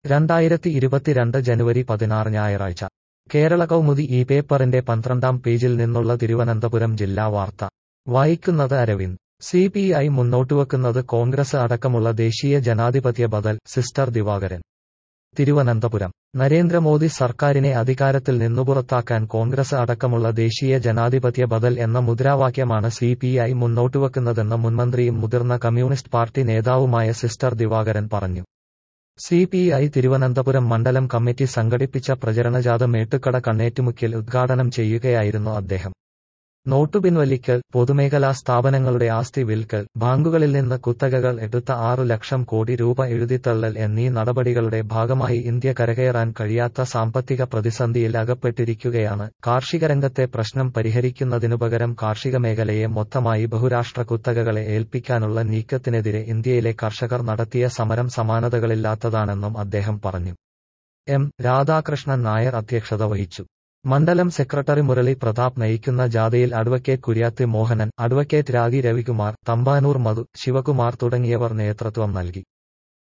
രണ്ടായിരത്തി ഇരുപത്തിരണ്ട് ജനുവരി പതിനാറ് ഞായറാഴ്ച കേരള കൗമുദി ഈ പേപ്പറിന്റെ പന്ത്രണ്ടാം പേജിൽ നിന്നുള്ള തിരുവനന്തപുരം ജില്ലാ വാർത്ത വായിക്കുന്നത് അരവിന്ദ് സി പി ഐ മുന്നോട്ടുവെക്കുന്നത് കോൺഗ്രസ് അടക്കമുള്ള ദേശീയ ജനാധിപത്യ ബദൽ സിസ്റ്റർ ദിവാകരൻ തിരുവനന്തപുരം നരേന്ദ്രമോദി സർക്കാരിനെ അധികാരത്തിൽ നിന്നു പുറത്താക്കാൻ കോൺഗ്രസ് അടക്കമുള്ള ദേശീയ ജനാധിപത്യ ബദൽ എന്ന മുദ്രാവാക്യമാണ് സി പി ഐ മുന്നോട്ടുവെക്കുന്നതെന്ന് മുൻമന്ത്രിയും മുതിർന്ന കമ്മ്യൂണിസ്റ്റ് പാർട്ടി നേതാവുമായ സിസ്റ്റർ ദിവാകരൻ പറഞ്ഞു സി പി ഐ തിരുവനന്തപുരം മണ്ഡലം കമ്മിറ്റി സംഘടിപ്പിച്ച പ്രചരണജാഥ മേട്ടുക്കട കണ്ണേറ്റുമുക്കിൽ ഉദ്ഘാടനം ചെയ്യുകയായിരുന്നു അദ്ദേഹം നോട്ടു പിൻവലിക്കൽ പൊതുമേഖലാ സ്ഥാപനങ്ങളുടെ ആസ്തി വിൽക്കൽ ബാങ്കുകളിൽ നിന്ന് കുത്തകകൾ എടുത്ത ആറു ലക്ഷം കോടി രൂപ എഴുതിത്തള്ളൽ എന്നീ നടപടികളുടെ ഭാഗമായി ഇന്ത്യ കരകയറാൻ കഴിയാത്ത സാമ്പത്തിക പ്രതിസന്ധിയിൽ അകപ്പെട്ടിരിക്കുകയാണ് കാർഷിക രംഗത്തെ പ്രശ്നം പരിഹരിക്കുന്നതിനുപകരം കാർഷിക മേഖലയെ മൊത്തമായി ബഹുരാഷ്ട്ര കുത്തകകളെ ഏൽപ്പിക്കാനുള്ള നീക്കത്തിനെതിരെ ഇന്ത്യയിലെ കർഷകർ നടത്തിയ സമരം സമാനതകളില്ലാത്തതാണെന്നും അദ്ദേഹം പറഞ്ഞു എം രാധാകൃഷ്ണൻ നായർ അധ്യക്ഷത വഹിച്ചു മണ്ഡലം സെക്രട്ടറി മുരളി പ്രതാപ് നയിക്കുന്ന ജാഥയിൽ അഡ്വക്കേറ്റ് കുര്യാത്തി മോഹനൻ അഡ്വക്കേറ്റ് രാഗി രവികുമാർ തമ്പാനൂർ മധു ശിവകുമാർ തുടങ്ങിയവർ നേതൃത്വം നൽകി